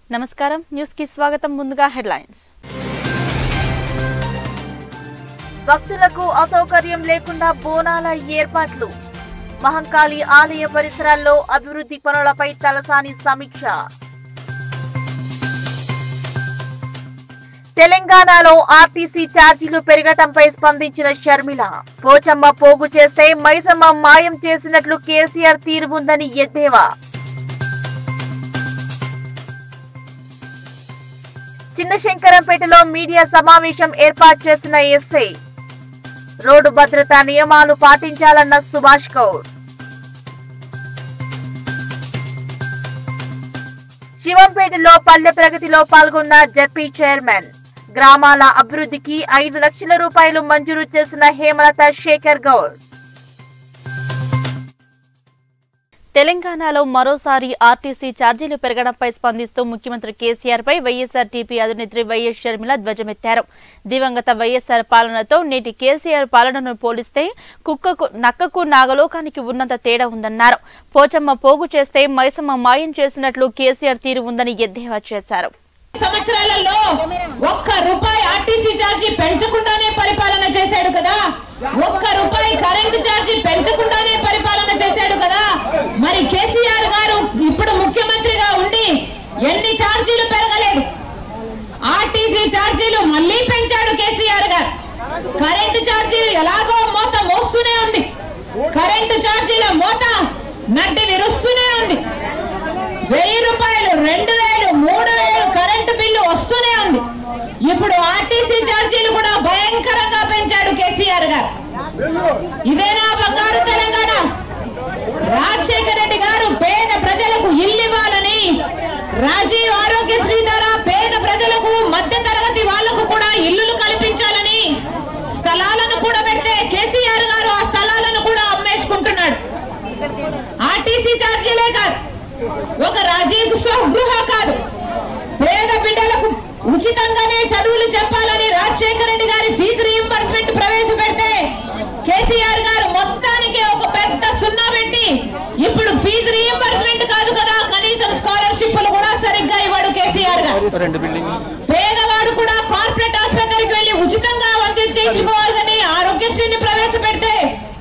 నమస్కారం న్యూస్ కి స్వాగతం ముందుగా హెడ్లైన్స్ భక్తులకు అసౌకర్యం లేకుండా బోనాల ఏర్పాట్లు మహంకాళి ఆలయ పరిసరాల్లో అభివృద్ధి పనులపై తలసాని సమీక్ష తెలంగాణలో ఆర్టీసీ ఛార్జీలు పెరగటంపై స్పందించిన షర్మిల పోచమ్మ పోగు చేస్తే మైసమ్మ మాయం చేసినట్లు కేసీఆర్ తీరు ఉందని ఎద్దేవా చిన్నశంకరంపేటలో మీడియా సమావేశం ఏర్పాటు చేసిన ఎస్ఐ రోడ్డు భద్రతా నియమాలు పాటించాలన్న సుభాష్ గౌడ్ శివంపేటలో పల్లె ప్రగతిలో పాల్గొన్న జడ్పీ చైర్మన్ గ్రామాల అభివృద్ధికి ఐదు లక్షల రూపాయలు మంజూరు చేసిన హేమలత శేఖర్ గౌడ్ తెలంగాణలో మరోసారి ఆర్టీసీ ఛార్జీలు పెరగడంపై స్పందిస్తూ ముఖ్యమంత్రి కేసీఆర్ పై వైఎస్ఆర్ టీపీ అధినేత్రి వైఎస్ షర్మిల ధ్వజమెత్తారు దివంగత వైఎస్ఆర్ పాలనతో నేటి కేసీఆర్ పాలనను పోలిస్తే కుక్కకు నక్కకు నాగలోకానికి ఉన్నంత తేడా ఉందన్నారు పోచమ్మ పోగు చేస్తే మైసమ్మ మాయం చేసినట్లు కేసీఆర్ తీరు ఉందని ఎద్దేవా చేశారు సంవత్సరాలలో ఒక్క రూపాయి ఆర్టీసీ ఛార్జీ పెంచకుండానే పరిపాలన చేశాడు కదా ఒక్క రూపాయి కరెంటు ఛార్జీ పెంచకుండానే పరిపాలన చేశాడు కదా మరి కేసీఆర్ గారు ఇప్పుడు ముఖ్యమంత్రిగా ఉండి ఎన్ని ఛార్జీలు పెరగలేదు ఆర్టీసీ ఛార్జీలు మళ్ళీ పెంచాడు కేసీఆర్ గారు కరెంటు ఛార్జీలు ఎలాగో మోత మోస్తూనే ఉంది కరెంటు ఛార్జీల మోత నడ్డి విరుస్తూనే ఉంది వెయ్యి రూపాయలు రెండు వేలు మూడు వేలు కరెంటు బిల్లు వస్తూనే ఉంది ఇప్పుడు ఆర్టీసీ ఛార్జీలు కూడా భయంకరంగా పెంచాడు కేసీఆర్ గారు ఇదేనా బంగారు తెలంగాణ రాజశేఖర రెడ్డి గారు పేద ప్రజలకు ఇల్లు ఇవ్వాలని రాజీవ్ ఆరోగ్యశ్రీ ద్వారా పేద ప్రజలకు మధ్య తరగతి వాళ్లకు కూడా ఇల్లులు కల్పించాలని స్థలాలను కూడా పెడితే కేసీఆర్ గారు ఆ స్థలాలను కూడా అమ్మేసుకుంటున్నాడు ఆర్టీసీ ఛార్జీలే కాదు ఒక రాజీవ్ స్వగృహ కాదు పేద బిడ్డలకు ఉచితంగానే చదువులు చెప్పాలని రాజశేఖర రెడ్డి గారి ఫీజు రీఎంబర్స్మెంట్ ప్రవేశపెడితే కేసీఆర్ గారు మొత్తానికి ఒక పెద్ద సున్నా పెట్టి ఇప్పుడు ఫీజు రీఎంబర్స్మెంట్ కాదు కదా కనీసం స్కాలర్షిప్లు కూడా సరిగ్గా ఇవ్వడు కేసీఆర్ గారు రెండు బిల్డింగ్ పేదవాడు కూడా కార్పొరేట్ ఆసుపత్రికి వెళ్లి ఉచితంగా వైద్యం చేయించుకోవాలని ఆరోగ్యశ్రీని ప్రవేశపెడితే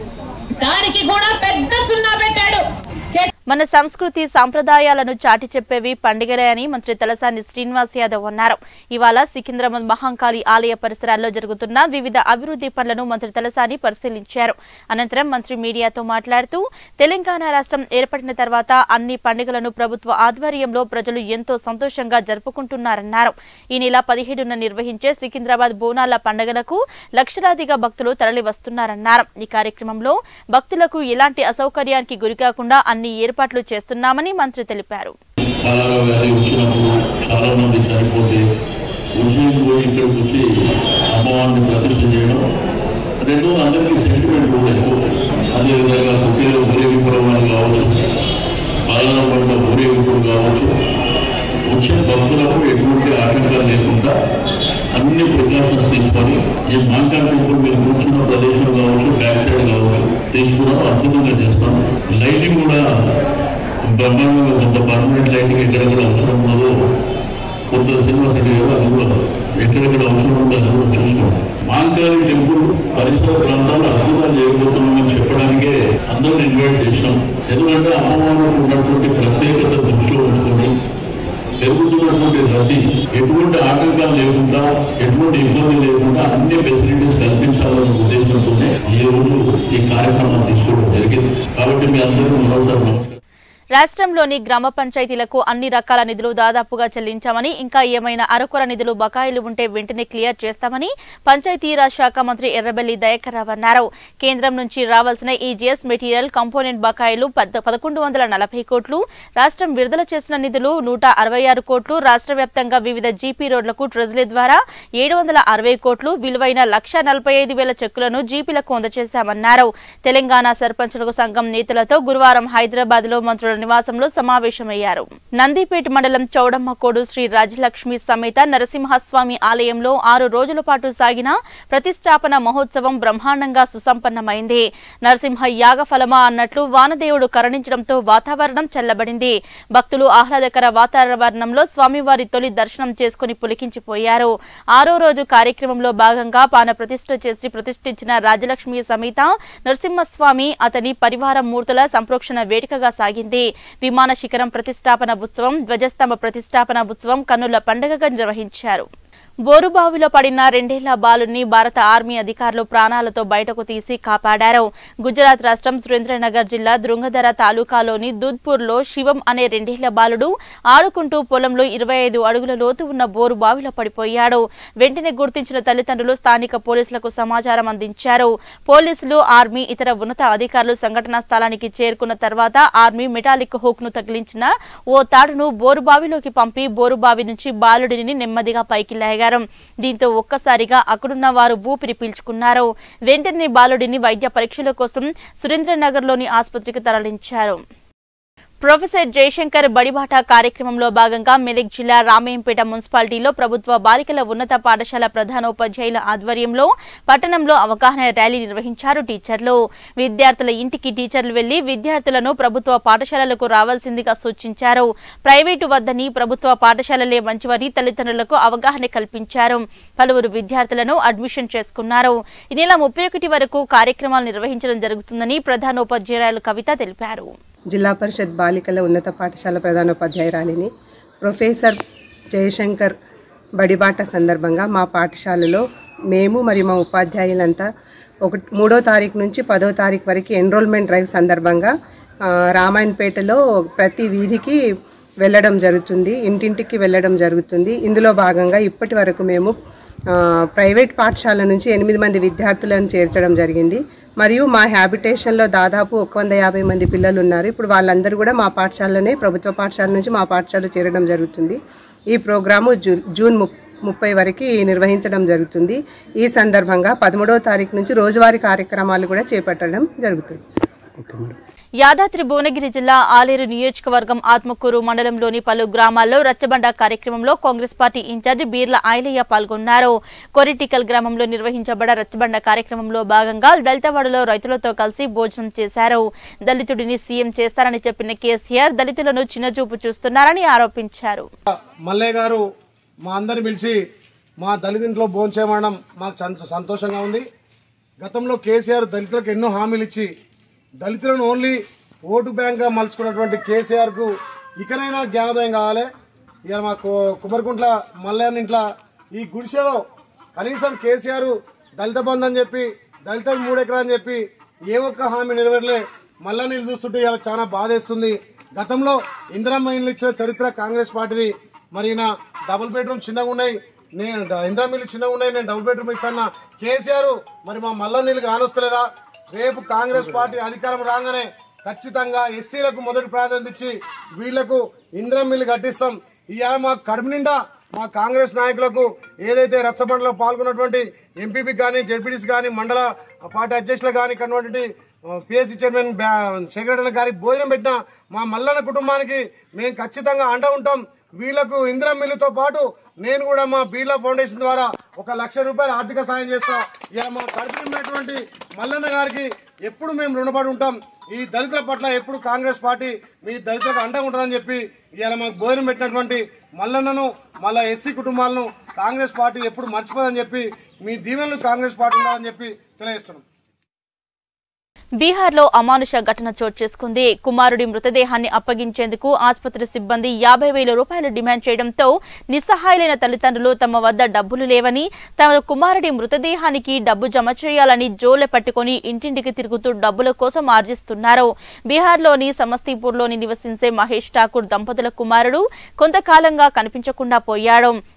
దానికి కూడా పెద్ద సున్నా పెట్టాడు కే- మన సంస్కృతి సాంప్రదాయాలను చాటి చెప్పేవి పండుగలే అని మంత్రి తలసాని శ్రీనివాస్ యాదవ్ అన్నారు ఇవాళ సికింద్రాబాద్ మహంకాళి ఆలయ పరిసరాల్లో జరుగుతున్న వివిధ అభివృద్ధి పనులను మంత్రి తలసాని పరిశీలించారు అనంతరం మంత్రి మీడియాతో మాట్లాడుతూ తెలంగాణ రాష్ట్రం ఏర్పడిన తర్వాత అన్ని పండుగలను ప్రభుత్వ ఆధ్వర్యంలో ప్రజలు ఎంతో సంతోషంగా జరుపుకుంటున్నారన్నారు ఈ నెల పదిహేడున నిర్వహించే సికింద్రాబాద్ బోనాల పండుగలకు లక్షలాదిగా భక్తులు తరలి వస్తున్నారన్నారు ఈ కార్యక్రమంలో భక్తులకు ఎలాంటి అసౌకర్యానికి గురికాకుండా అన్ని ఏర్పాట్లు చేస్తున్నామని మంత్రి తెలిపారు కలరా వ్యాధి వచ్చినప్పుడు చాలా మంది చనిపోతే ఉదయం పోయి ఇక్కడికి వచ్చి అమ్మవారిని ప్రతిష్ఠ చేయడం రెండు అందరికీ సెంటిమెంట్ కూడా ఎక్కువ అదేవిధంగా కుటీలో ఊరేగింపుల వాళ్ళు కావచ్చు పాలన పట్ల ఊరేగింపులు కావచ్చు వచ్చే భక్తులకు ఎటువంటి ఆటంకాలు లేకుండా అన్ని ప్రికాషన్స్ తీసుకొని ఈ మాంకాల్ టెంపుల్ మీరు కూర్చున్న ప్రదేశం కావచ్చు బ్యాక్ సైడ్ కావచ్చు తీసుకున్నాం అద్భుతంగా చేస్తాం లైటింగ్ కూడా బ్రహ్మాండంగా కొంత పర్మనెంట్ లైటింగ్ ఎక్కడెక్కడ అవసరం ఉన్నదో కొంత శ్రీనివాస్ రెడ్డి గారు అది కూడా ఎక్కడెక్కడ అవసరం ఉందో అది కూడా చూసుకోండి మాంకాళి టెంపుల్ పరిసర ప్రాంతాలు అద్భుతాలు చేయబోతున్నామని చెప్పడానికే అందరిని ఇన్వైట్ చేసినాం ఎందుకంటే అమ్మవారికి ఉన్నటువంటి ప్రత్యేకత దృష్టిలో ఉంచుకొని పెరుగుతున్నటువంటి రద్దీ ఎటువంటి ఆటంకాలు లేకుండా ఎటువంటి ఇబ్బంది లేకుండా అన్ని ఫెసిలిటీస్ కల్పించాలనే ఉద్దేశంతోనే ఈ రోజు ఈ కార్యక్రమం తీసుకోవడం జరిగింది కాబట్టి మీ అందరికీ మరోసారి నమస్కారం రాష్ట్రంలోని గ్రామ పంచాయతీలకు అన్ని రకాల నిధులు దాదాపుగా చెల్లించామని ఇంకా ఏమైనా అరకొర నిధులు బకాయిలు ఉంటే వెంటనే క్లియర్ చేస్తామని పంచాయతీరాజ్ శాఖ మంత్రి ఎర్రబెల్లి దయాకర్ రావు అన్నారు కేంద్రం నుంచి రావాల్సిన ఈజీఎస్ మెటీరియల్ కంపోనెంట్ బకాయిలు పద్ద- పదకొండు వందల నలభై కోట్లు రాష్ట్రం విడుదల చేసిన నిధులు నూట అరవై ఆరు కోట్లు రాష్ట్ర వ్యాప్తంగా వివిధ జీపీ రోడ్లకు ట్రెజరీ ద్వారా ఏడు వందల అరవై కోట్లు విలువైన లక్ష నలభై ఐదు వేల చెక్కులను జీపీలకు అందజేశామన్నారు తెలంగాణ సర్పంచులకు సంఘం నేతలతో గురువారం హైదరాబాద్ లో మంత్రుల నివాసంలో సమావేశమయ్యారు నందిపేట మండలం చౌడమ్మకోడు శ్రీ రాజలక్ష్మి సమేత నరసింహస్వామి ఆలయంలో ఆరు రోజుల పాటు సాగిన ప్రతిష్టాపన మహోత్సవం బ్రహ్మాండంగా సుసంపన్నమైంది నరసింహ యాగఫలమా అన్నట్లు వానదేవుడు కరుణించడంతో వాతావరణం చల్లబడింది భక్తులు ఆహ్లాదకర వాతావరణంలో స్వామివారి తొలి దర్శనం చేసుకుని పులికించిపోయారు ఆరో రోజు కార్యక్రమంలో భాగంగా పాన ప్రతిష్ఠ చేసి ప్రతిష్ఠించిన రాజలక్ష్మి సమేత నరసింహస్వామి అతని పరివార మూర్తుల సంప్రోక్షణ వేడుకగా సాగింది విమాన శిఖరం ప్రతిష్టాపన ఉత్సవం ధ్వజస్తంభ ప్రతిష్టాపన ఉత్సవం కన్నుల పండుగగా నిర్వహించారు బోరుబావిలో పడిన రెండేళ్ల బాలుని భారత ఆర్మీ అధికారులు ప్రాణాలతో బయటకు తీసి కాపాడారు గుజరాత్ రాష్ట్రం సురేంద్రనగర్ జిల్లా దృంగధర తాలూకాలోని దూద్పూర్లో శివం అనే రెండేళ్ల బాలుడు ఆడుకుంటూ పొలంలో ఇరవై ఐదు అడుగుల లోతు ఉన్న బోరు బావిలో పడిపోయాడు వెంటనే గుర్తించిన తల్లిదండ్రులు స్థానిక పోలీసులకు సమాచారం అందించారు పోలీసులు ఆర్మీ ఇతర ఉన్నత అధికారులు సంఘటనా స్థలానికి చేరుకున్న తర్వాత ఆర్మీ మెటాలిక్ హుక్ ను తగిలించిన ఓ తాడును బోరుబావిలోకి పంపి బోరుబావి నుంచి బాలుడిని నెమ్మదిగా పైకి లాగారు దీంతో ఒక్కసారిగా అక్కడున్న వారు ఊపిరి పీల్చుకున్నారు వెంటనే బాలుడిని వైద్య పరీక్షల కోసం సురేంద్రనగర్లోని ఆసుపత్రికి తరలించారు ప్రొఫెసర్ జయశంకర్ బడిబాట కార్యక్రమంలో భాగంగా మెదక్ జిల్లా రామయ్యంపేట మున్సిపాలిటీలో ప్రభుత్వ బాలికల ఉన్నత పాఠశాల ప్రధానోపాధ్యాయుల ఆధ్వర్యంలో పట్టణంలో అవగాహన ర్యాలీ నిర్వహించారు టీచర్లు విద్యార్థుల ఇంటికి టీచర్లు వెళ్లి విద్యార్థులను ప్రభుత్వ పాఠశాలలకు రావాల్సిందిగా సూచించారు ప్రైవేటు వద్దని ప్రభుత్వ పాఠశాలలే మంచివని తల్లిదండ్రులకు అవగాహన కల్పించారు పలువురు విద్యార్థులను అడ్మిషన్ చేసుకున్నారు ఈ నెల ముప్పై ఒకటి వరకు కార్యక్రమాలు నిర్వహించడం జరుగుతుందని ప్రధానోపాధ్యాయురాలు కవిత తెలిపారు జిల్లా పరిషత్ బాలికల ఉన్నత పాఠశాల ప్రధానోపాధ్యాయురాలిని ప్రొఫెసర్ జయశంకర్ బడిబాట సందర్భంగా మా పాఠశాలలో మేము మరియు మా ఉపాధ్యాయులంతా ఒక మూడో తారీఖు నుంచి పదో తారీఖు వరకు ఎన్రోల్మెంట్ డ్రైవ్ సందర్భంగా ఆ, రామాయణపేటలో ప్రతి వీధికి వెళ్ళడం జరుగుతుంది ఇంటింటికి వెళ్ళడం జరుగుతుంది ఇందులో భాగంగా ఇప్పటి వరకు మేము ఆ, ప్రైవేట్ పాఠశాల నుంచి ఎనిమిది మంది విద్యార్థులను చేర్చడం జరిగింది మరియు మా హ్యాబిటేషన్లో దాదాపు ఒక వంద యాభై మంది పిల్లలు ఉన్నారు ఇప్పుడు వాళ్ళందరూ కూడా మా పాఠశాలనే ప్రభుత్వ పాఠశాల నుంచి మా పాఠశాల చేరడం జరుగుతుంది ఈ ప్రోగ్రాము జూ జూన్ ముప్ ముప్పై వరకు నిర్వహించడం జరుగుతుంది ఈ సందర్భంగా పదమూడవ తారీఖు నుంచి రోజువారీ కార్యక్రమాలు కూడా చేపట్టడం జరుగుతుంది యాదాద్రి భువనగిరి జిల్లా ఆలేరు నియోజకవర్గం ఆత్మకూరు మండలంలోని పలు గ్రామాల్లో రచ్చబండ కార్యక్రమంలో కాంగ్రెస్ పార్టీ ఇన్ఛార్జి బీర్ల ఆయలయ్య పాల్గొన్నారు కొరిటికల్ గ్రామంలో నిర్వహించబడ రచ్చబండ కార్యక్రమంలో భాగంగా దళితవాడలో రైతులతో కలిసి భోజనం చేశారు దళితుడిని సీఎం చేస్తారని చెప్పిన కేసీఆర్ దళితులను చిన్నచూపు చూస్తున్నారని ఆరోపించారు మల్లయ్య గారు మా అందరిని పిలిచి మా దళితింట్లో భోంచేయమనడం మాకు చాలా సంతోషంగా ఉంది గతంలో కేసీఆర్ దళితులకు ఎన్నో హామీలు ఇచ్చి దళితులను ఓన్లీ ఓటు బ్యాంక్గా మలుచుకున్నటువంటి కేసీఆర్కు ఇకనైనా జ్ఞానోదయం కావాలి ఇక మా కు- కుమరకుంట్ల మల్లయ్య ఇంట్లో ఈ గుడిసెలో కనీసం కేసీఆర్ దళిత బంధు అని చెప్పి దళితులకు మూడు ఎకరా అని చెప్పి ఏ ఒక్క హామీ నెరవేరలే మళ్ళా నీళ్ళు చూస్తుంటే ఇలా చాలా బాధేస్తుంది గతంలో ఇందిరమ్మ ఇల్లు ఇచ్చిన చరిత్ర కాంగ్రెస్ పార్టీది మరి ఈయన డబుల్ బెడ్రూమ్ చిన్నగా ఉన్నాయి నేను డ- ఇందిరమ్మ ఇల్లు చిన్నగా ఉన్నాయి నేను డబుల్ బెడ్రూమ్ ఇచ్చాను కేసీఆర్ మరి మా మల్ల నీళ్ళు కానొస్తలేదా రేపు కాంగ్రెస్ పార్టీ అధికారం రాగానే ఖచ్చితంగా ఎస్సీలకు మొదటి ప్రాధాన్యత ఇచ్చి వీళ్లకు ఇందిరమ్మ ఇల్లు కట్టిస్తాం ఇవాళ మా కడుపు నిండా మా కాంగ్రెస్ నాయకులకు ఏదైతే రచ్చబండలో పాల్గొన్నటువంటి ఎంపీపీ కానీ జెడ్పీటీసీ కానీ మండల పార్టీ అధ్యక్షులు కానీ కన్నటువంటి పిఎస్సి చైర్మన్ సెక్రటరీ గారికి భోజనం పెట్టిన మా మల్లన్న కుటుంబానికి మేము ఖచ్చితంగా అండ ఉంటాం వీళ్లకు ఇందిరా మిల్లుతో పాటు నేను కూడా మా బీర్లా ఫౌండేషన్ ద్వారా ఒక లక్ష రూపాయల ఆర్థిక సాయం చేస్తా ఇలా మా కడుపు నిండినటువంటి మల్లన్న గారికి ఎప్పుడు మేము రుణపడి ఉంటాం ఈ దళితుల పట్ల ఎప్పుడు కాంగ్రెస్ పార్టీ మీ దళితులకు అండగా ఉంటుందని చెప్పి ఇవాళ మాకు భోజనం పెట్టినటువంటి మల్లన్నను మళ్ళా ఎస్సీ కుటుంబాలను కాంగ్రెస్ పార్టీ ఎప్పుడు మర్చిపోదని చెప్పి మీ దీవెనలు కాంగ్రెస్ పార్టీ ఉండాలని చెప్పి తెలియజేస్తున్నాం బీహార్లో అమానుష ఘటన చోటు చేసుకుంది కుమారుడి మృతదేహాన్ని అప్పగించేందుకు ఆసుపత్రి సిబ్బంది యాభై వేల రూపాయలు డిమాండ్ చేయడంతో నిస్సహాయులైన తల్లిదండ్రులు తమ వద్ద డబ్బులు లేవని తమ కుమారుడి మృతదేహానికి డబ్బు జమ చేయాలని జోలె పట్టుకుని ఇంటింటికి తిరుగుతూ డబ్బుల కోసం ఆర్జిస్తున్నారు బీహార్లోని సమస్తీపూర్లోని నివసించే మహేష్ ఠాకూర్ దంపతుల కుమారుడు కొంతకాలంగా కనిపించకుండా పోయాడు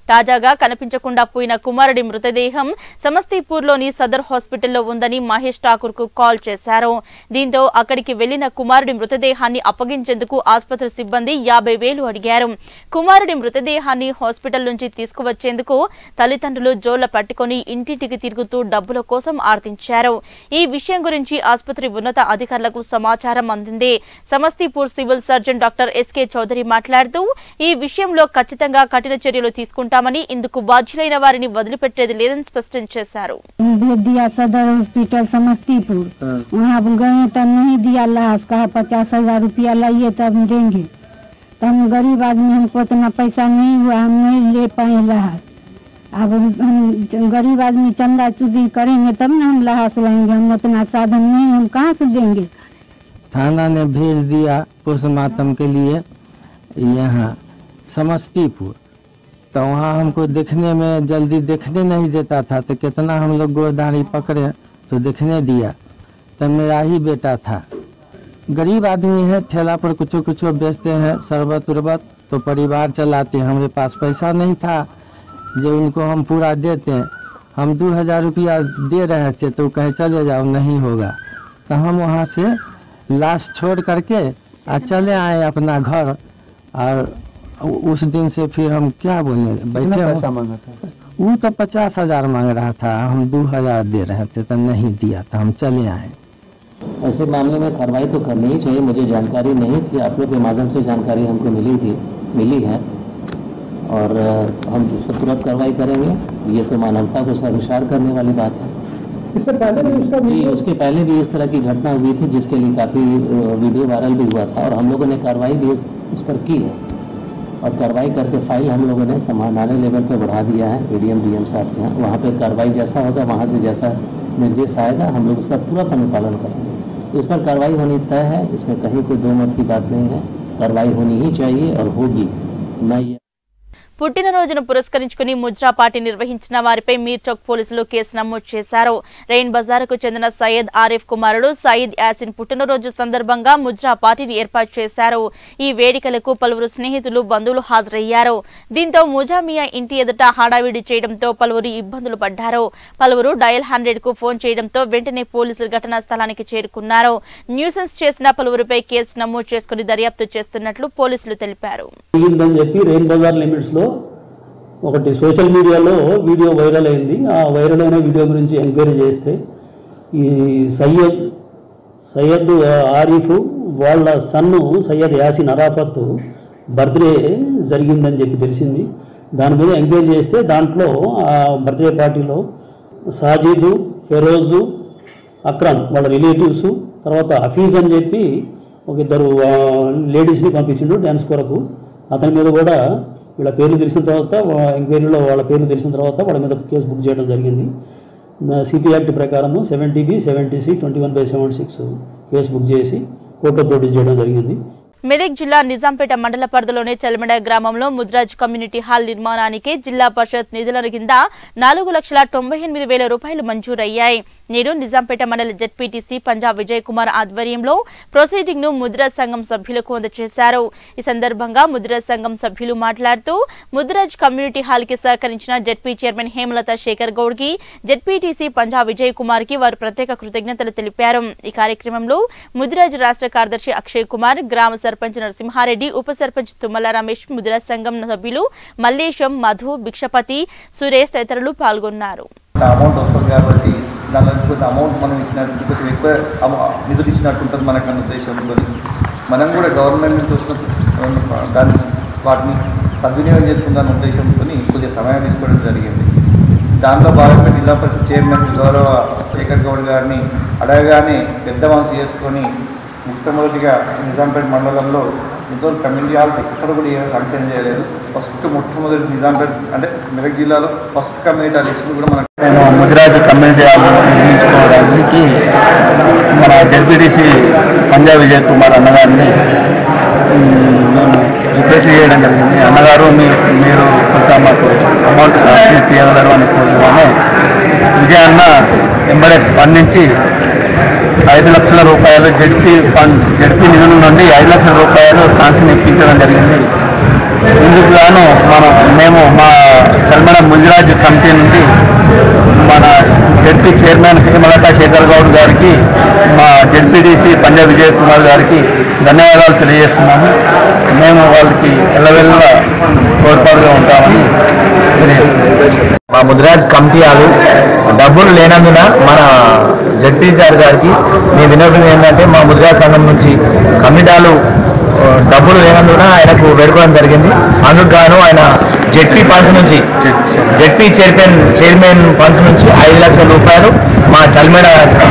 తాజాగా కనిపించకుండా పోయిన కుమారుడి మృతదేహం సమస్తీపూర్లోని సదర్ హాస్పిటల్లో ఉందని మహేష్ ఠాకూర్ కు కాల్ చేశారు దీంతో అక్కడికి వెళ్లిన కుమారుడి మృతదేహాన్ని అప్పగించేందుకు ఆసుపత్రి సిబ్బంది యాభై వేలు అడిగారు కుమారుడి మృతదేహాన్ని హాస్పిటల్ నుంచి తీసుకువచ్చేందుకు తల్లిదండ్రులు జోళ్ల పట్టుకొని ఇంటింటికి తిరుగుతూ డబ్బుల కోసం ఆర్థించారు ఈ విషయం గురించి ఆసుపత్రి ఉన్నత అధికారులకు సమాచారం అందింది Samastipur civil surgeon doctor SK Chaudhary మాట్లాడుతూ ఈ విషయంలో ఖచ్చితంగా కఠిన చర్యలు తీసుకుంటామని ఇందుకు బాధ్యులైన వారిని వదిలిపెట్టేది లేదని స్పష్టం చేశారు भेज दिया सदर हॉस्पिटल समस्तीपुर वहाँ गए तब नहीं दिया लाश कहा पचास हजार रुपया लाइए तब देंगे तो हम गरीब आदमी हमको उतना पैसा नहीं हुआ हम नहीं ले पाए लाश अब हम गरीब आदमी चंदा चुदी करेंगे तब ना हम लाश लाएंगे हम उतना साधन नहीं हम कहाँ से देंगे थाना ने भेज दिया पोस्टमार्टम के लिए यहाँ समस्तीपुर तो वहाँ हमको देखने में जल्दी देखने नहीं देता था तो कितना हम लोग गोदारी पकड़े तो देखने दिया तो मेरा ही बेटा था गरीब आदमी है ठेला पर कुछ कुछ बेचते हैं शरबत उरबत तो परिवार चलाते हैं हमारे पास पैसा नहीं था जो उनको हम पूरा देते हैं हम दो हजार रुपया दे रहे थे तो कहे चले जाओ नहीं होगा तो हम वहाँ से लाश छोड़ करके और चले आए अपना घर और उस दिन से फिर हम क्या बोले बैठे पैसा मांगा था वो तो पचास हजार मांग रहा था हम दो हजार दे रहे थे तो नहीं दिया तो हम चले आए ऐसे मामले में कार्रवाई तो करनी ही चाहिए मुझे जानकारी नहीं थी आप लोग के माध्यम से जानकारी हमको मिली थी मिली है और अ, हम उस पर तुरंत कार्रवाई करेंगे ये तो मानवता को सर्वसार करने वाली बात है इससे पहले भी जी उसके पहले भी इस तरह की घटना हुई थी जिसके लिए काफ़ी वीडियो वायरल भी हुआ था और हम लोगों ने कार्रवाई भी इस पर की है और कार्रवाई करके फाइल हम लोगों ने समानाने लेवल पे बढ़ा दिया है एडीएम डीएम साहब के यहाँ वहाँ पे कार्रवाई जैसा होगा वहाँ से जैसा निर्देश आएगा हम लोग उसका तुरंत अनुपालन करेंगे इस पर कार्रवाई होनी तय है इसमें कहीं कोई दो मत की बात नहीं है कार्रवाई होनी ही चाहिए और होगी मैं ये పుట్టినరోజును పురస్కరించుకుని ముజ్రా పార్టీ నిర్వహించిన వారిపై మీర్చౌక్ పోలీసులు కేసు నమోదు చేశారు రెయిన్ బజార్కు చెందిన సయ్యద్ ఆరిఫ్ కుమారుడు సయీద్ యాసిన్ పుట్టినరోజు సందర్భంగా ముజ్రా పార్టీని ఏర్పాటు చేశారు ఈ వేడుకలకు పలువురు స్నేహితులు బంధువులు హాజరయ్యారు దీంతో ముజామియా ఇంటి ఎదుట హడావిడి చేయడంతో పలువురు ఇబ్బందులు పడ్డారు పలువురు డయల్ హండ్రెడ్ కు ఫోన్ చేయడంతో వెంటనే పోలీసులు ఘటనా స్థలానికి చేరుకున్నారు న్యూసెన్స్ చేసిన పలువురిపై కేసు నమోదు చేసుకుని దర్యాప్తు చేస్తున్నట్లు పోలీసులు తెలిపారు జరిగిందని చెప్పి రెయిన్ బజార్ లిమిట్స్లో ఒకటి సోషల్ మీడియాలో వీడియో వైరల్ అయింది ఆ వైరల్ అయిన వీడియో గురించి ఎంక్వైరీ చేస్తే ఈ సయ్యద్ సయ్యద్ ఆరిఫ్ వాళ్ళ సన్ను సయ్యద్ యాసిన్ అరాఫత్ బర్త్డే జరిగిందని చెప్పి తెలిసింది దాని మీద ఎంక్వైరీ చేస్తే దాంట్లో ఆ బర్త్డే పార్టీలో సాజిద్ ఫెరోజు అక్రమ్ వాళ్ళ రిలేటివ్స్ తర్వాత హఫీజ్ అని చెప్పి ఒక ఇద్దరు ఆ, లేడీస్ని పంపించిండు డ్యాన్స్ కొరకు అతని మీద కూడా వీళ్ళ పేర్లు తెలిసిన తర్వాత వా- ఎంక్వైరీలో వాళ్ళ పేర్లు తెలిసిన తర్వాత వాళ్ళ మీద కేసు బుక్ చేయడం జరిగింది సిపి యాక్ట్ ప్రకారము seventy B seventy C twenty one by seventy six case book చేసి కోర్టులో ప్రొడ్యూస్ చేయడం జరిగింది మెదక్ జిల్లా నిజాంపేట మండల పరిధిలోని చల్మడ గ్రామంలో ముద్రాజ్ కమ్యూనిటీ హాల్ నిర్మాణానికి జిల్లా పరిషత్ నిధుల కింద నాలుగు లక్షల తొంభై ఎనిమిది వేల రూపాయలు మంజూరయ్యాయి నేడు నిజాంపేట మండల జెడ్పీటీసీ పంజాబ్ విజయ్ కుమార్ ఆధ్వర్యంలో ప్రొసీడింగ్ ను ముద్రాజ్ సంఘం సభ్యులకు అందజేశారు ఈ సందర్భంగా ముద్రాజ్ సంఘం సభ్యులు మాట్లాడుతూ ముద్రాజ్ కమ్యూనిటీ హాల్ కి సహకరించిన జెడ్పీ చైర్మన్ హేమలత శేఖర్ గౌడ్ కి జెడ్పీటీసీ పంజాబ్ విజయ్ కుమార్ కి వారు ప్రత్యేక కృతజ్ఞతలు తెలిపారు ఈ కార్యక్రమంలో ముదిరాజ్ రాష్ట్ర కార్యదర్శి అక్షయ్ కుమార్ గ్రామ సర్పంచ్ నరసింహారెడ్డి ఉప సర్పంచ్ తుమ్మల రమేష్ ముదిరాజ్ సంఘం సభ్యులు మల్లేశం మధు భిక్షపతి సురేష్ తదితరులు పాల్గొన్నారు అమౌంట్ వస్తుంది కాబట్టి దానిలో కొంచెం అమౌంట్ మనం ఇచ్చినట్టు కొంచెం ఎక్కువ అమ- నిధులు ఇచ్చినట్టు ఉంటుంది మనకు అన్న ఉద్దేశంతో మనం కూడా గవర్నమెంట్ నుంచి వచ్చిన దాన్ని వాటిని సద్వినియోగం చేసుకుందాన్న ఉద్దేశంతో కొద్దిగా సమయం తీసుకోవడం జరిగింది దాంట్లో భాగంగా జిల్లా పరిషత్ చైర్మన్ గౌరవ శేఖర్ గౌడ్ గారిని అడగగానే పెద్ద మనసు చేసుకొని మొట్టమొదటిగా నిజాంపేట మండలంలో ఎంతో కమ్యూనిటీ హాల్ ఎక్కడ కూడా ఏమీ ఫంక్షన్ చేయలేదు ఫస్ట్ మొట్టమొదటి నిజాంపేట అంటే మెదక్ జిల్లాలో ఫస్ట్ కమ్యూనిటీ హాల్ ఇచ్చింది కూడా మనకు నేను ముదిరాజు కమ్యూనిటీ హాల్ నిర్మించుకోవడానికి మన జడ్పీటీసీ పంజాబ్ విజయ్ కుమార్ అన్నగారిని మ్, మేము రిక్వెస్ట్ చేయడం జరిగింది అన్నగారు మీ- మీరు కొంత మాకు అమౌంట్ శాంక్షన్ తీయగలరు అని కోరుగానే విజయ్ అన్న ఎంబడే స్పందించి ఐదు లక్షల రూపాయలు జడ్పీ ఫండ్ జడ్పీ నిధుల నుండి ఐదు లక్షల రూపాయలు శాంక్షన్ ఇప్పించడం జరిగింది ఇందుకు గాను మనం మేము మా చల్మడ ముజిరాజ్ కమిటీ నుండి మన జడ్పీ చైర్మన్ హేమలత శేఖర్ గౌడ్ గారికి మా జడ్పీడీసీ పంజాబ్ విజయ్ కుమార్ గారికి ధన్యవాదాలు తెలియజేస్తున్నాము మేము వాళ్ళకి ఎల్లవెల్ల తోడ్పాటుగా ఉంటామని తెలియజేస్తున్నాము మా ముదిరాజ్ కమిటీ వాళ్ళు డబ్బులు లేనందున మన జడ్పీ సార్ గారికి మీ వినోదం ఏంటంటే మా ముదిరాజ్ సంఘం నుంచి కమిటాలు ఆ, డబ్బులు లేనందున ఆయనకు వేడుకోవడం జరిగింది అందుకు గాను ఆయన జెడ్పీ ఫండ్స్ నుంచి జెడ్పీ చైర్మన్ చైర్మన్ ఫండ్స్ నుంచి ఐదు లక్షల రూపాయలు మా చల్మేడ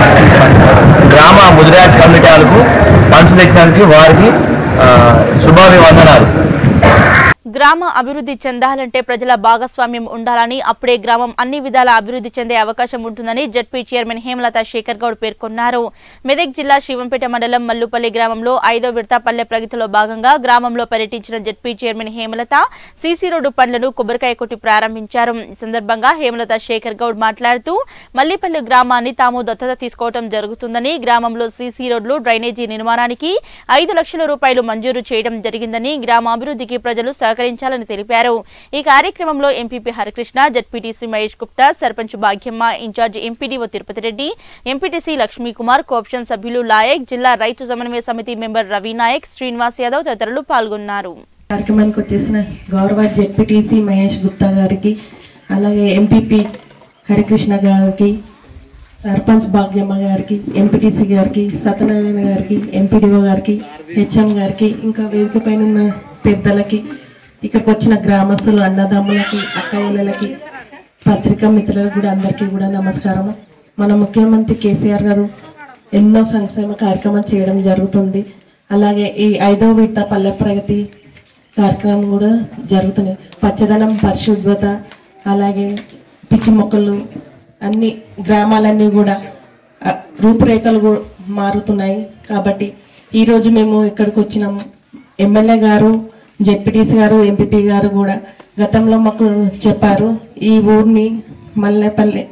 గ్రామ ముదిరాజ్ కమిటాలకు ఫండ్స్ తెచ్చినందుకు వారికి ఆ, శుభాభివందనాలు గ్రామ అభివృద్ధి చెందాలంటే ప్రజల భాగస్వామ్యం ఉండాలని అప్పుడే గ్రామం అన్ని విధాల అభివృద్ధి చెందే అవకాశం ఉంటుందని జడ్పీ చైర్మన్ హేమలత శేఖర్ గౌడ్ పేర్కొన్నారు మెదక్ జిల్లా శివంపేట మండలం మల్లుపల్లి గ్రామంలో ఐదో విడత పల్లె ప్రగతిలో భాగంగా గ్రామంలో పర్యటించిన ZP chairman Hemalatha CC road పనులను కొబ్బరికాయ కొట్టి ప్రారంభించారు ఈ సందర్భంగా హేమలత శేఖర్ గౌడ్ మాట్లాడుతూ మల్లిపల్లి గ్రామాన్ని తాము దత్తత తీసుకోవడం జరుగుతుందని గ్రామంలో సీసీ రోడ్లు డ్రైనేజీ నిర్మాణానికి ఐదు లక్షల రూపాయలు మంజూరు చేయడం జరిగిందని గ్రామ అభివృద్ధికి ప్రజలు సహకరించాలని తెలిపారు ఈ కార్యక్రమంలో MPP Harikrishna ZPTC Mahesh Gupta sarpanch Bhagyamma incharge MPDO Tirupati Reddy MPTC Lakshmikumar cooption సభ్యులు లాయక్ జిల్లా రైతు సమన్వయ సమితి మెంబర్ రవి నాయక్ శ్రీనివాస్ యాదవ్ తదితరులు పాల్గొన్నారు కార్యక్రమానికి వచ్చేసిన గౌరవ జెడ్పీటీసీ మహేష్ గుప్తా గారికి అలాగే ఎంపీపీ హరికృష్ణ గారికి సర్పంచ్ భాగ్యమ్మ గారికి ఎంపీటీసీ గారికి సత్యనారాయణ గారికి ఎంపీడీఓ గారికి హెచ్ఎం గారికి ఇంకా వేదిక పైన ఉన్న పెద్దలకి ఇక్కడికి వచ్చిన గ్రామస్తులు అన్నదమ్ములకి అక్కయ్యలకి పత్రికా మిత్రులకు కూడా అందరికీ కూడా నమస్కారం మన ముఖ్యమంత్రి కేసీఆర్ గారు ఎన్నో సంక్షేమ కార్యక్రమాలు చేయడం జరుగుతుంది అలాగే ఈ ఐదో విడత పల్లె ప్రగతి కార్యక్రమం కూడా జరుగుతున్నాయి పచ్చదనం పరిశుభ్రత అలాగే పిచ్చి మొక్కలు అన్ని గ్రామాలన్నీ కూడా ఆ, రూపురేఖలు కూడా మారుతున్నాయి కాబట్టి ఈరోజు మేము ఇక్కడికి వచ్చినాం ఎమ్మెల్యే గారు జెడ్పీటీసీ గారు ఎంపీపీ గారు కూడా గతంలో మాకు చెప్పారు ఈ ఊరిని మల్లెపల్లి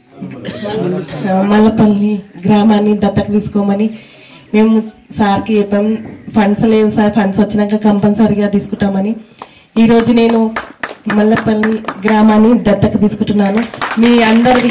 మల్లపల్లి గ్రామాన్ని దత్తకు తీసుకోమని మేము సార్కి చెప్పాం ఫండ్స్ లేవు సార్ ఫండ్స్ వచ్చినాక కంపల్సరీగా తీసుకుంటామని ఈరోజు నేను మల్లపల్లి గ్రామాన్ని దత్తకు తీసుకుంటున్నాను మీ అందరి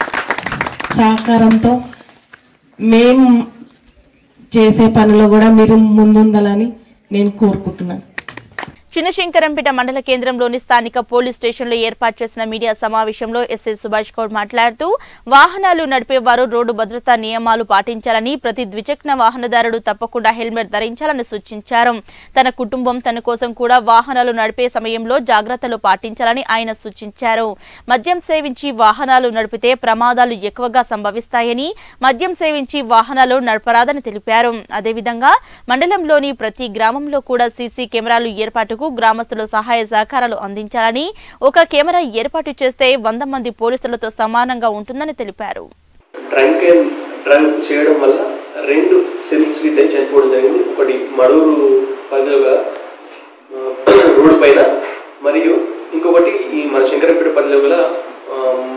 సహకారంతో మేము చేసే పనిలో కూడా మీరు ముందుండాలని నేను కోరుకుంటున్నాను చిన్నశంకరంపేట మండల కేంద్రంలోని స్థానిక పోలీస్ స్టేషన్లో ఏర్పాటు చేసిన మీడియా సమావేశంలో ఎస్ఐ సుభాష్ గౌడ్ మాట్లాడుతూ వాహనాలు నడిపేవారు రోడ్డు భద్రతా నియమాలు పాటించాలని ప్రతి ద్విచక్ర వాహనదారుడు తప్పకుండా హెల్మెట్ ధరించాలని సూచించారు తన కుటుంబం తన కోసం కూడా వాహనాలు నడిపే సమయంలో జాగ్రత్తలు పాటించాలని ఆయన సూచించారు మద్యం సేవించి వాహనాలు నడిపితే ప్రమాదాలు ఎక్కువగా సంభవిస్తాయని మద్యం సేవించి వాహనాలు నడపరాదని తెలిపారు అదేవిధంగా మండలంలోని ప్రతి గ్రామంలో కూడా సీసీ కెమెరాలు ఏర్పాటుకు గ్రామస్తులు సహాయ సహకారాలు అందించాలని ఒక కెమెరా ఏర్పాటు చేస్తే వంద మంది పోలీసులతో సమానంగా ఉంటుందని తెలిపారు డ్రంక్ అండ్ డ్రంక్ చేయడం వల్ల రెండు సెల్ఫ్ స్వీట్ అయి చనిపోవడం జరిగింది ఒకటి మడూరు పరిధిలోగా ఆ, రోడ్డు పైన మరియు ఇంకొకటి ఈ మన శంకరపేట పరిధిలో గల ఆమ్,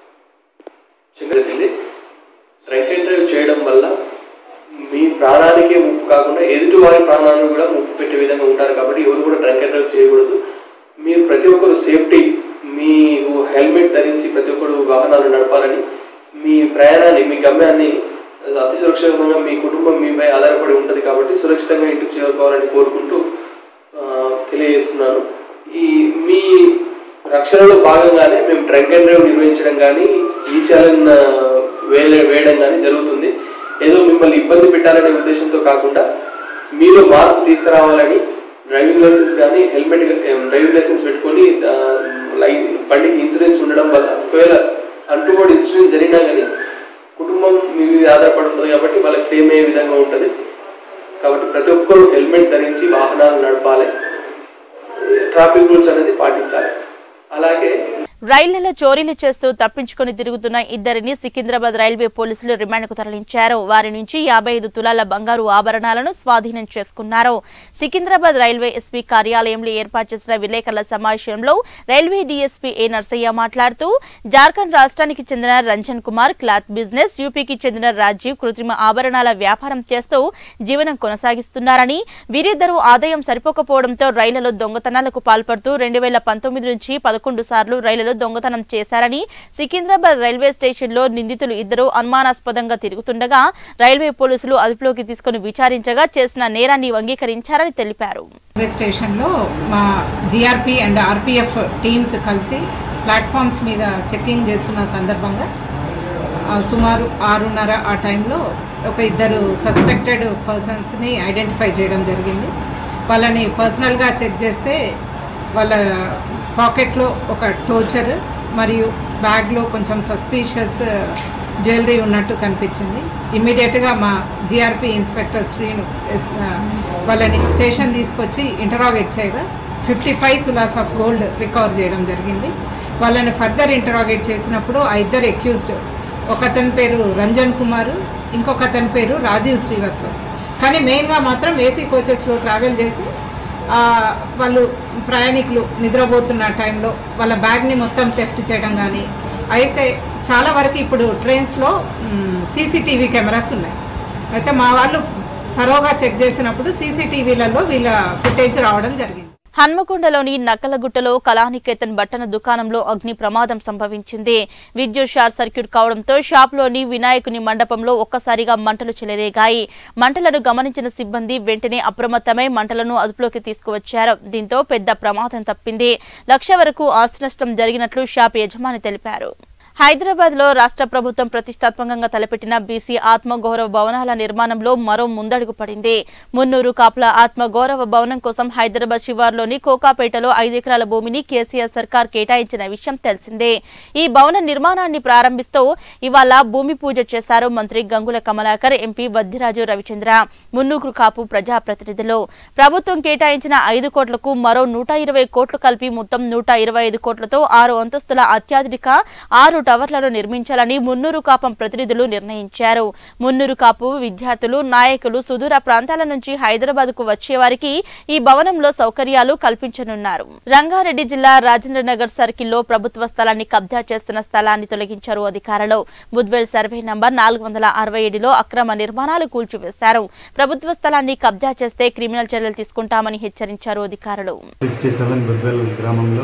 శంకరపల్లి డ్రంక్ అండ్ డ్రైవ్ చేయడం వల్ల మీ ప్రాణానికే ముప్పు కాకుండా ఎదుటి వారి ప్రాణాలను కూడా ముప్పు పెట్టే విధంగా ఉంటారు కాబట్టి ఎవరు కూడా డ్రంక్ అండ్ డ్రైవ్ చేయకూడదు మీరు ప్రతి ఒక్కరు సేఫ్టీ మీరు హెల్మెట్ ధరించి ప్రతి ఒక్కరు వాహనాలు నడపాలని మీ ప్రయాణాన్ని మీ గమ్యాన్ని అతి సురక్షితంగా మీ కుటుంబం మీపై ఆధారపడి ఉంటుంది కాబట్టి సురక్షితంగా ఇంటికి చేరుకోవాలని కోరుకుంటూ ఆ, తెలియజేస్తున్నాను ఈ మీ రక్షణలో భాగంగానే మేము డ్రంక్ అండ్ డ్రైవ్ నిర్వహించడం కానీ ఈ ఛాలెంజ్ వేయ వేయడం కానీ జరుగుతుంది ఏదో మిమ్మల్ని ఇబ్బంది పెట్టాలనే ఉద్దేశంతో కాకుండా మీలో మార్పు తీసుకురావాలని డ్రైవింగ్ లైసెన్స్ కానీ హెల్మెట్ డ్రైవింగ్ లైసెన్స్ పెట్టుకొని ఆ, లై బండికి ఇన్సూరెన్స్ ఉండడం వల్ల ఒకవేళ అంటుకోడి ఇన్సూరెన్స్ జరిగినా కానీ కుటుంబం మీ మీద ఆధారపడి ఉంటుంది కాబట్టి వాళ్ళకి క్లెయిమ్ అయ్యే విధంగా ఉంటుంది కాబట్టి ప్రతి ఒక్కరూ హెల్మెట్ ధరించి వాహనాలు నడపాలి ట్రాఫిక్ రూల్స్ అనేది పాటించాలి అలాగే రైళ్లలో చోరీలు చేస్తూ తప్పించుకుని తిరుగుతున్న ఇద్దరిని సికింద్రాబాద్ రైల్వే పోలీసులు రిమాండ్కు తరలించారు వారి నుంచి యాభై ఐదు తులాల బంగారు ఆభరణాలను స్వాధీనం చేసుకున్నారు సికింద్రాబాద్ రైల్వే ఎస్పీ కార్యాలయంలో ఏర్పాటు చేసిన విలేకరుల సమావేశంలో రైల్వే డీఎస్పీ ఏ నర్సయ్య మాట్లాడుతూ జార్ఖండ్ రాష్ట్రానికి చెందిన రంజన్ కుమార్ క్లాత్ బిజినెస్ యూపీకి చెందిన రాజీవ్ కృత్రిమ ఆభరణాల వ్యాపారం చేస్తూ జీవనం కొనసాగిస్తున్నారని వీరిద్దరూ ఆదాయం సరిపోకపోవడంతో రైళ్లలో దొంగతనాలకు పాల్పడుతూ రెండు వేల పంతొమ్మిది నుంచి పదకొండు సార్లు రైళ్లలో దొంగతనం చేశారని సికింద్రాబాద్ రైల్వే స్టేషన్లో నిందితులు ఇద్దరు అనుమానాస్పదంగా తిరుగుతుండగా రైల్వే పోలీసులు అదుపులోకి తీసుకుని విచారించగా చేసిన నేరాన్ని అంగీకరించారని తెలిపారు రైల్వే స్టేషన్లో మా జిఆర్పి అండ్ ఆర్పిఎఫ్ టీమ్స్ కలిసి ప్లాట్ఫామ్స్ మీద చెక్కింగ్ చేస్తున్న సందర్భంగా ఆ, సుమారు ఆరున్నర ఆ టైంలో ఒక ఇద్దరు సస్పెక్టెడ్ పర్సన్స్ని ఐడెంటిఫై చేయడం జరిగింది వాళ్ళని పర్సనల్గా చెక్ చేస్తే వాళ్ళ పాకెట్లో ఒక టోచర్ మరియు బ్యాగ్లో కొంచెం సస్పీషియస్ జ్యువెలరీ ఉన్నట్టు కనిపించింది ఇమ్మీడియట్గా మా జిఆర్పి ఇన్స్పెక్టర్ శ్రీను ఎస్- ఆ, వాళ్ళని స్టేషన్ తీసుకొచ్చి ఇంటరాగేట్ చేయగా fifty five tolas of gold recover చేయడం జరిగింది వాళ్ళని ఫర్దర్ ఇంటరాగేట్ చేసినప్పుడు ఆ ఇద్దరు అక్యూజ్డ్ ఒకతని పేరు రంజన్ కుమార్ ఇంకొక అతని పేరు రాజీవ్ శ్రీవత్సవ్ కానీ మెయిన్గా మాత్రం ఏసీ కోచెస్లో ట్రావెల్ చేసి ఆ, వాళ్ళు ప్రయాణికులు నిద్రపోతున్న టైంలో వాళ్ళ బ్యాగ్ని మొత్తం థెఫ్ట్ చేయడం కానీ అయితే చాలా వరకు ఇప్పుడు ట్రైన్స్లో సీసీటీవీ కెమెరాస్ ఉన్నాయి అయితే మా వాళ్ళు తరోగా చెక్ చేసినప్పుడు సీసీటీవీలలో వీళ్ళ ఫుటేజ్ రావడం జరిగింది హన్మకొండలోని నక్కలగుట్టలో కళానికేతన్ బట్టన దుకాణంలో అగ్ని ప్రమాదం సంభవించింది విద్యుత్ షార్ట్ సర్క్యూట్ కావడంతో షాప్లోని వినాయకుని మండపంలో ఒక్కసారిగా మంటలు చెలరేగాయి మంటలను గమనించిన సిబ్బంది వెంటనే అప్రమత్తమై మంటలను అదుపులోకి తీసుకువచ్చారు దీంతో పెద్ద ప్రమాదం తప్పింది లక్ష వరకు ఆస్తి నష్టం జరిగినట్లు షాప్ యజమాని తెలిపారు హైదరాబాద్ లో రాష్ట్ర ప్రభుత్వం ప్రతిష్టాత్మకంగా తలపెట్టిన బీసీ ఆత్మగౌరవ భవనాల నిర్మాణంలో మరో ముందడుగు పడింది మున్నూరు కాపుల ఆత్మగౌరవ భవనం కోసం హైదరాబాద్ శివార్లోని కోకాపేటలో ఐదు ఎకరాల భూమిని కేసీఆర్ సర్కార్ కేటాయించిన విషయం తెలిసిందే ఈ భవన నిర్మాణాన్ని ప్రారంభిస్తూ ఇవాళ భూమి పూజ చేశారు మంత్రి గంగుల కమలాకర్ ఎంపీ వద్దిరాజు రవిచంద్ర మున్నూరు కాపు ప్రజాప్రతినిధులు ప్రభుత్వం కేటాయించిన ఐదు కోట్లకు మరో నూట ఇరవై కోట్లు కలిపి మొత్తం నూట ఇరవై ఐదు కోట్లతో ఆరు అంతస్తుల అత్యాధునిక ఆరు టవర్లను నిర్మించాలని మున్నూరు కాపం ప్రతినిధులు నిర్ణయించారు మున్నూరు కాపు విద్యార్థులు నాయకులు సుదూర ప్రాంతాల నుంచి హైదరాబాద్ కు వచ్చే వారికి ఈ భవనంలో సౌకర్యాలు కల్పించనున్నారు రంగారెడ్డి జిల్లా రాజేంద్ర నగర్ సర్కిల్లో ప్రభుత్వ స్థలాన్ని కబ్జా చేస్తున్న స్థలాన్ని తొలగించారు అధికారులు బుద్వేల్ సర్వే నంబర్ నాలుగు వందల అరవై ఏడులో అక్రమ నిర్మాణాలు కూల్చివేశారు ప్రభుత్వ స్థలాన్ని కబ్జా చేస్తే క్రిమినల్ చర్యలు తీసుకుంటామని హెచ్చరించారు అధికారులు సిక్స్టీ సెవెన్ బుద్వెల్ గ్రామంలో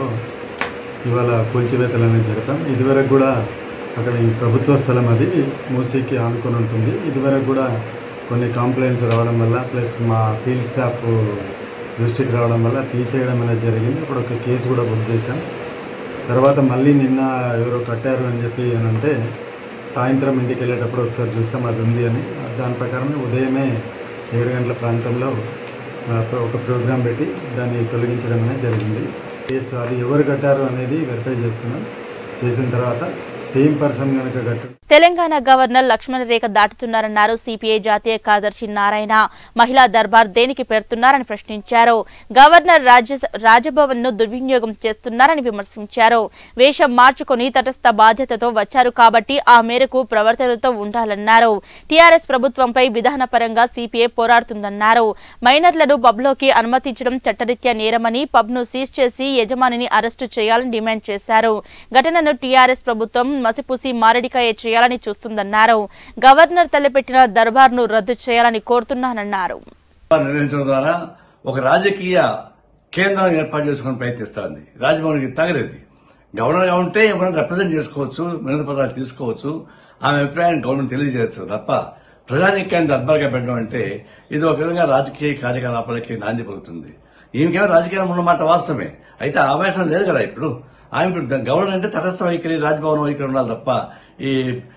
ఇవాళ కూల్చివేతలు అనేది జరపడం ఇదివరకు కూడా అక్కడ ఈ ప్రభుత్వ స్థలం అది మూసీకి ఆనుకొని ఉంటుంది ఇదివరకు కూడా కొన్ని కంప్లైంట్స్ రావడం వల్ల ప్లస్ మా ఫీల్డ్ స్టాఫ్ దృష్టికి రావడం వల్ల తీసేయడం అనేది జరిగింది అప్పుడు ఒక కేసు కూడా బుక్ చేశాం తర్వాత మళ్ళీ నిన్న ఎవరో కట్టారు అని చెప్పి అని అంటే సాయంత్రం ఇంటికి వెళ్ళేటప్పుడు ఒకసారి చూసాం అది ఉంది అని దాని ప్రకారం ఉదయమే ఏడు గంటల ప్రాంతంలో ఆ, ఒక ప్రోగ్రాం పెట్టి దాన్ని తొలగించడం అనేది జరిగింది కేసు అది ఎవరు కట్టారు అనేది వెరిఫై చేస్తున్నాం చేసిన తర్వాత సేమ్ పర్సన్ కనుక కట్టు తెలంగాణ గవర్నర్ లక్ష్మణ రేఖ దాటుతున్నారన్నారు సిపిఐ జాతీయ కార్యదర్శి నారాయణ మహిళా దర్బార్ దేనికి పెడుతున్నారని ప్రశ్నించారు గవర్నర్ రాజ్య రాజభవన్ ను దుర్వినియోగం చేస్తున్నారని విమర్శించారు వేషం మార్చుకొని తటస్థ బాధ్యతతో వచ్చారు కాబట్టి ఆ మేరకు ప్రవర్తనతో ఉండాలన్నారు టీఆర్ఎస్ ప్రభుత్వంపై విధానపరంగా సిపిఐ పోరాడుతుందన్నారు మైనర్లను పబ్లోకి అనుమతించడం చట్టరీత్యా నేరమని పబ్ను సీజ్ చేసి యజమానిని అరెస్టు చేయాలని డిమాండ్ చేశారు ఘటనను టీఆర్ఎస్ ప్రభుత్వం మసిపూసి మారడికాయ చేయాలని చూస్తుందన్నారు గవర్నర్ తలపెట్టిన దర్బార్ను రద్దు చేయాలని కోరుతున్నానన్నారు నిర్వహించడం ద్వారా ఒక రాజకీయ కేంద్రాన్ని ఏర్పాటు చేసుకుని ప్రయత్నిస్తోంది రాజభవన్కి తగదది గవర్నర్గా ఉంటే ఎవరైనా రిప్రజెంట్ చేసుకోవచ్చు వినతి పత్రాలు తీసుకోవచ్చు ఆమె అభిప్రాయాన్ని గవర్నమెంట్ తెలియజేస్తుంది తప్ప ప్రజానీక్యాన్ని దర్బార్గా పెట్టడం అంటే ఇది ఒక విధంగా రాజకీయ కార్యకలాపాలకి నాంది పలుకుతుంది ఈమెకేమో రాజకీయం ఉన్నమాట వాస్తవమే అయితే ఆవేశం లేదు కదా ఇప్పుడు ఆమె ఇప్పుడు గవర్నర్ అంటే తటస్థ వైఖరి రాజ్భవన్ వైఖరి ఉండాలి తప్ప ఈ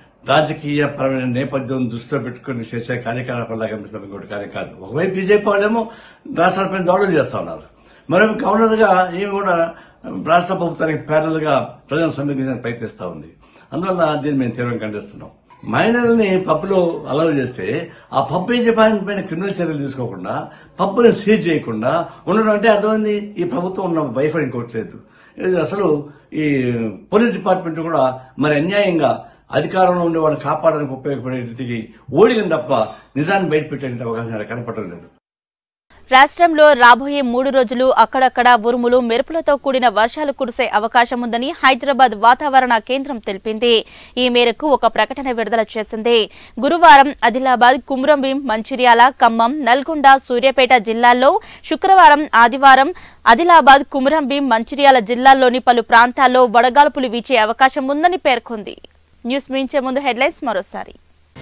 రాజకీయ పరమైన నేపథ్యం దృష్టిలో పెట్టుకుని చేసే కార్యకలాపాలు కనిపిస్తున్న ఇంకోటి కార్యం కాదు ఒకవైపు బీజేపీ వాళ్ళేమో రాష్ట్రాలపై దాడులు చేస్తా ఉన్నారు మరొక గవర్నర్గా ఈమె కూడా రాష్ట్ర ప్రభుత్వానికి ప్యారల్ గా ప్రజలను సమీకరించడానికి ప్రయత్నిస్తా ఉంది అందువల్ల దీన్ని మేము తీవ్రంగా ఖండిస్తున్నాం మైనర్ని పబ్లో అలౌ చేస్తే ఆ పబ్ యజమాని పైన క్రిమినల్ చర్యలు తీసుకోకుండా పబ్ని సీజ్ చేయకుండా ఉండడం అంటే అర్థమైంది ఈ ప్రభుత్వం ఉన్న వైఫై ఇంకోటి లేదు ఇది అసలు ఈ పోలీస్ డిపార్ట్మెంట్ కూడా మరి అన్యాయంగా అధికారంలో ఉండే వాళ్ళని కాపాడడానికి ఉపయోగపడేటికి ఓడిగం తప్ప నిజాన్ని బయటపెట్టే అవకాశం ఇక్కడ కనపడడం లేదు రాష్ట్రంలో రాబోయే మూడు రోజులు అక్కడక్కడ ఉరుములు మెరుపులతో కూడిన వర్షాలు కురిసే అవకాశం ఉందని హైదరాబాద్ వాతావరణ కేంద్రం తెలిపింది ఈ మేరకు ఒక ప్రకటన విడుదల చేసింది గురువారం ఆదిలాబాద్ కుమ్రంభీం మంచిర్యాల ఖమ్మం నల్గొండ సూర్యాపేట జిల్లాల్లో శుక్రవారం ఆదివారం ఆదిలాబాద్ కుమ్రంభీం మంచిర్యాల జిల్లాల్లోని పలు ప్రాంతాల్లో వడగాల్పులు వీచే అవకాశం ఉందని పేర్కొంది న్యూస్ మించే ముందు హెడ్లైన్స్ మరోసారి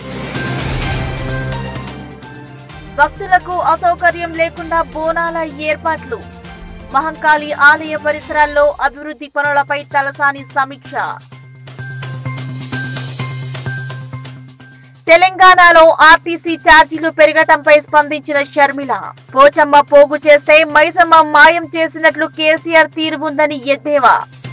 భక్తులకు అసౌకర్యం లేకుండా బోనాల ఏర్పాట్లు మహంకాళి ఆలయ పరిసరాల్లో అభివృద్ధి పనులపై తలసాని సమీక్ష తెలంగాణలో ఆర్టీసీ ఛార్జీలు పెరగటంపై స్పందించిన షర్మిల పోచమ్మ పోగు చేస్తే మైసమ్మ మాయం చేసినట్లు కేసీఆర్ తీరు ఉందని ఎద్దేవా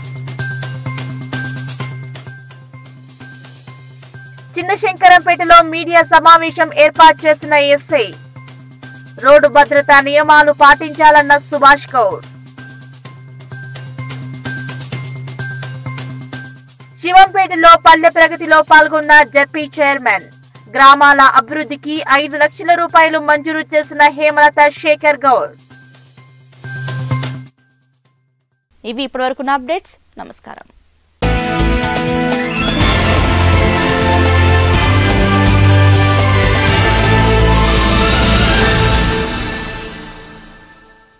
చిన్నశంకరంపేటలో మీడియా సమావేశం ఏర్పాటు చేసిన ఎస్ఐ రోడ్డు భద్రతా నియమాలు పాటించాలన్న సుభాష్ గౌడ్ శివంపేటలో పల్లె ప్రగతిలో పాల్గొన్న జడ్పీ చైర్మన్ గ్రామాల అభివృద్ధికి ఐదు లక్షల రూపాయలు మంజూరు చేసిన హేమలత శేఖర్ గౌడ్ ఇవి ఇప్పటివరకున్న అప్డేట్స్ నమస్కారం